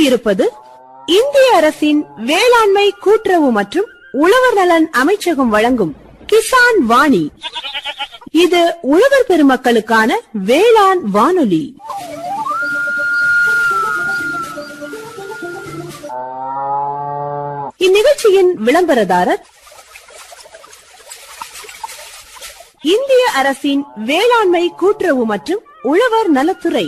இருப்பது இந்திய அரசின் வேளாண்மை கூட்டுறவு மற்றும் உழவர் நலன் அமைச்சகம் வழங்கும் கிசான் வாணி இது உழவர் பெருமக்களுக்கான வேளாண் வானொலி இந்நிகழ்ச்சியின் விளம்பரதாரர் இந்திய அரசின் வேளாண்மை கூட்டுறவு மற்றும் உழவர் நலத்துறை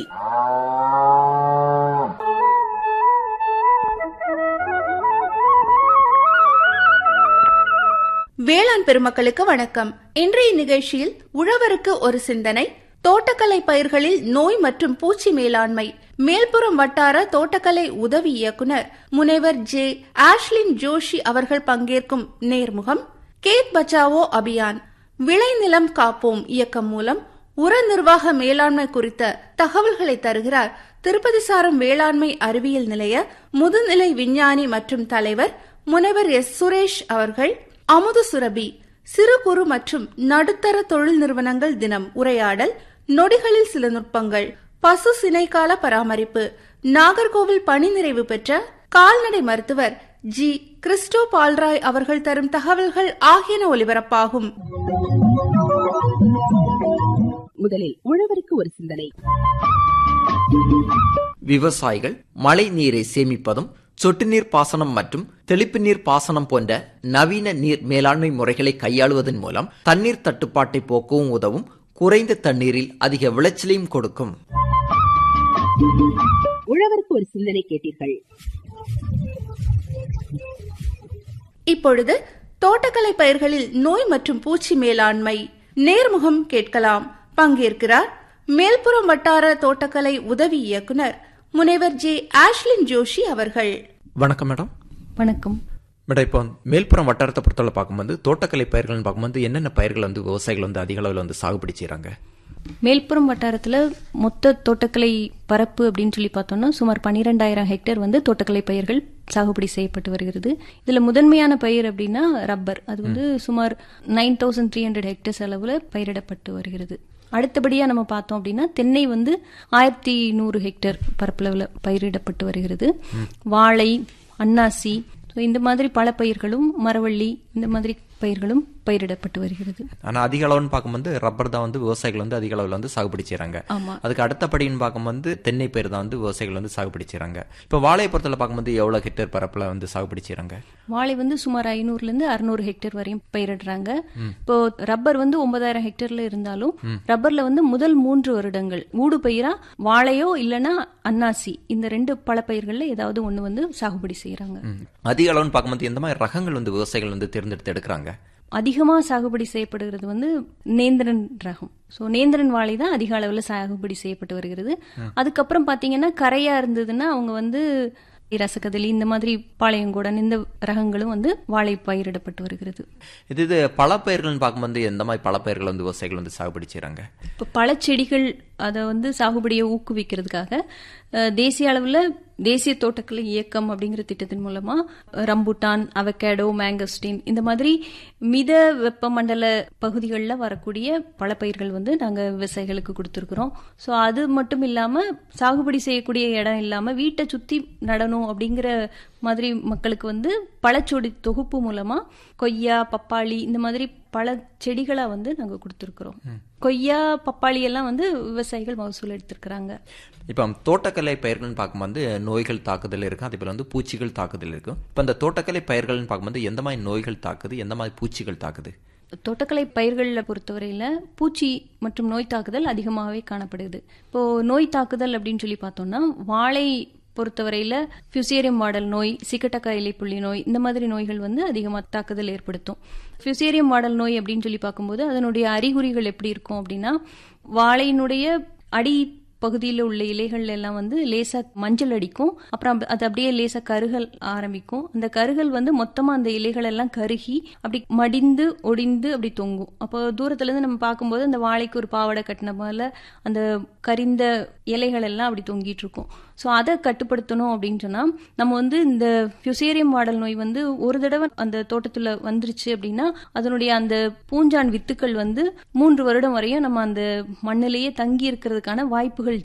வேளாண் பெருமக்களுக்கு வணக்கம் இன்றைய நிகழ்ச்சியில் உழவருக்கு ஒரு சிந்தனை தோட்டக்கலை பயிர்களில் நோய் மற்றும் பூச்சி மேலாண்மை மேல்புறம் வட்டார தோட்டக்கலை உதவி இயக்குனர் முனைவர் ஜே ஆஷ்லின் ஜோஷி அவர்கள் பங்கேற்கும் நேர்முகம் கேத் பச்சாவோ அபியான் விளைநிலம் காப்போம் இயக்கம் மூலம் உர நிர்வாக மேலாண்மை குறித்த தகவல்களை தருகிறார் திருப்பதி சாரம் வேளாண்மை அறிவியல் நிலைய முதுநிலை விஞ்ஞானி மற்றும் தலைவர் முனைவர் எஸ் சுரேஷ் அவர்கள் அமுது சுரபி சிறு குறு மற்றும் நடுத்தர தொழில் நிறுவனங்கள் தினம் உரையாடல் நொடிகளில் சில நுட்பங்கள் பசு சினைக்கால பராமரிப்பு நாகர்கோவில் பணி நிறைவு பெற்ற கால்நடை மருத்துவர் ஜி கிறிஸ்டோ பால்ராய் அவர்கள் தரும் தகவல்கள் ஆகியன ஒலிபரப்பாகும் முதலில் உழவருக்கு ஒரு சிந்தனை விவசாயிகள் மழை நீரை சேமிப்பதும் சொட்டு நீர் பாசனம் மற்றும் தெளிப்பு நீர் பாசனம் போன்ற நவீன நீர் மேலாண்மை முறைகளை கையாளுவதன் மூலம் தண்ணீர் தட்டுப்பாட்டை போக்கவும் உதவும் குறைந்த தண்ணீரில் அதிக விளைச்சலையும் கொடுக்கும் உழவருக்கு ஒரு சிந்தனை கேட்டீர்கள் இப்பொழுது தோட்டக்கலை பயிர்களில் நோய் மற்றும் பூச்சி மேலாண்மை நேர்முகம் கேட்கலாம் பங்கேற்கிறார் மேல்புறம் வட்டார தோட்டக்கலை உதவி இயக்குனர் முனைவர் ஜே ஆஷ்லின் ஜோஷி அவர்கள் வணக்கம் மேடம் வணக்கம் மேடம் இப்போ மேல்புறம் வட்டாரத்தை பொறுத்தவரை பார்க்கும்போது தோட்டக்கலை பயிர்கள்னு பார்க்கும்போது என்னென்ன பயிர்கள் வந்து விவசாயிகள் வந்து அதிக அளவில் வந்து சாகுபடி செய்கிறாங்க மேல்புறம் வட்டாரத்தில் மொத்த தோட்டக்கலை பரப்பு அப்படின்னு சொல்லி பார்த்தோம்னா சுமார் பன்னிரெண்டாயிரம் ஹெக்டேர் வந்து தோட்டக்கலை பயிர்கள் சாகுபடி செய்யப்பட்டு வருகிறது இதுல முதன்மையான பயிர் அப்படின்னா ரப்பர் அது வந்து சுமார் nine thousand three hundred hectares அளவில் பயிரிடப்பட்டு வருகிறது அடுத்தபடியா நம்ம பார்த்தோம் அப்படின்னா தென்னை வந்து ஆயிரத்தி நூறு ஹெக்டேர் பரப்பளவில் பயிரிடப்பட்டு வருகிறது வாழை அன்னாசி ஸோ இந்த மாதிரி பல பயிர்களும் மரவள்ளி இந்த மாதிரி பயிர்களும் பயிரிடப்பட்டு வருகிறது ஆனால் அதிக அளவுன்னு பார்க்கும்போது ரப்பர் தான் வந்து விவசாயிகள் வந்து அதிக அளவில் வந்து சாகுபடி செய்கிறாங்க ஆமா. அதுக்கு அடுத்தபடின்னு பார்க்கும்போது தென்னை பயிர் தான் வந்து விவசாயிகள் வந்து சாகுபடி செய்கிறாங்க இப்போ வாழையை பொறுத்தவரை பார்க்கும்போது எவ்வளோ ஹெக்டேர் பரப்பில் வந்து சாகுபடி செய்கிறாங்க வாழை வந்து சுமார் ஐநூறுல இருந்து அறுநூறு ஹெக்டேர் வரையும் பயிரிடுறாங்க இப்போ ரப்பர் வந்து ஒன்பதாயிரம் ஹெக்டேர்ல இருந்தாலும் ரப்பர்ல வந்து முதல் மூன்று வருடங்கள் ஊடு பயிரா வாழையோ இல்லனா அன்னாசி இந்த ரெண்டு பல பயிர்கள்ல ஏதாவது ஒண்ணு வந்து சாகுபடி செய்யறாங்க ம். அதிக அளவுன்னு பார்க்கும்போது எந்த மாதிரி ரகங்கள் வந்து விவசாயிகள் வந்து தேர்ந்தெடுத்து எடுக்கிறாங்க அதிகமா சாகுபடி செய்யப்படுகிறது வந்து நேந்திரன் ரகம் ஸோ நேந்திரன் வாழை தான் அதிக அளவுல சாகுபடி செய்யப்பட்டு வருகிறது அதுக்கப்புறம் பாத்தீங்கன்னா கரையா இருந்ததுன்னா அவங்க வந்து ரசகதலி இந்த மாதிரி பாளையங்கோடன் இந்த ரகங்களும் வந்து வாழை பயிரிடப்பட்டு வருகிறது இது இது பல பயிர்கள்னு பார்க்கும்போது எந்த மாதிரி பல பயிர்கள் வந்து விவசாயிகள் வந்து சாகுபடி செய்கிறாங்க இப்போ பழச்செடிகள் அதை வந்து சாகுபடியை ஊக்குவிக்கிறதுக்காக அஹ், தேசிய அளவில் தேசிய தோட்டக்கலை இயக்கம் அப்படிங்கிற திட்டத்தின் மூலமா ரம்புட்டான் அவகேடோ மேங்கஸ்டின் இந்த மாதிரி மித வெப்பமண்டல பகுதிகளில் வரக்கூடிய பழப்பயிர்கள் வந்து நாங்கள் விவசாயிகளுக்கு கொடுத்துருக்குறோம் ஸோ அது மட்டும் இல்லாமல் சாகுபடி செய்யக்கூடிய இடம் இல்லாமல் வீட்டை சுற்றி நடணும் அப்படிங்கிற மாதிரி மக்களுக்கு வந்து பழச்சொடி தொகுப்பு மூலமா கொய்யா பப்பாளி இந்த மாதிரி பல செடிகளா வந்து நாங்க கொடுத்துருக்குறோம் கொய்யா பப்பாளி எல்லாம் வந்து விவசாயிகள் மகசூல் எடுத்திருக்கிறாங்க இப்போ தோட்டக்கலை பயிர்கள்னு பார்க்கும்போது நோய்கள் தாக்குதல் இருக்கு அதே போல வந்து பூச்சிகள் தாக்குதல் இருக்கும் இப்போ இந்த தோட்டக்கலை பயிர்கள்னு பார்க்கும்போது எந்த மாதிரி நோய்கள் தாக்குது எந்த மாதிரி பூச்சிகள் தாக்குது தோட்டக்கலை பயிர்களில் பொறுத்தவரையில பூச்சி மற்றும் நோய் தாக்குதல் அதிகமாகவே காணப்படுது இப்போ நோய் தாக்குதல் அப்படின்னு சொல்லி பார்த்தோம்னா வாழை பொறுத்தவரையில ஃபியூசேரியம் மாடல் நோய் சிக்கட்டக்கா இலைப்புள்ளி நோய் இந்த மாதிரி நோய்கள் வந்து அதிகமாக தாக்குதல் ஏற்படுத்தும் ஃபியூசேரியம் மாடல் நோய் அப்படின்னு சொல்லி பார்க்கும்போது அதனுடைய அறிகுறிகள் எப்படி இருக்கும் அப்படின்னா வாழையினுடைய அடி பகுதியில் உள்ள இலைகள் எல்லாம் வந்து லேசா மஞ்சள் அடிக்கும் அப்புறம் அது அப்படியே லேசா கருகல் ஆரம்பிக்கும் அந்த கருகல் வந்து மொத்தமா அந்த இலைகள் எல்லாம் கருகி அப்படி மடிந்து ஒடிந்து அப்படி தொங்கும் அப்போ தூரத்துல இருந்து நம்ம பார்க்கும்போது அந்த வாழைக்கு ஒரு பாவாடை கட்டின போல அந்த கரிந்த இலைகள் எல்லாம் அப்படி தொங்கிட்டு இருக்கும் ஸோ அதை கட்டுப்படுத்தணும் அப்படின்னு சொன்னா நம்ம வந்து இந்த ஃபியூசேரியம் மாடல் நோய் வந்து ஒரு தடவை அந்த தோட்டத்துல வந்துருச்சு அப்படின்னா அதனுடைய அந்த பூஞ்சான் வித்துக்கள் வந்து மூன்று வருடம் வரையும் நம்ம அந்த மண்ணிலேயே தங்கி இருக்கிறதுக்கான வாய்ப்புகள்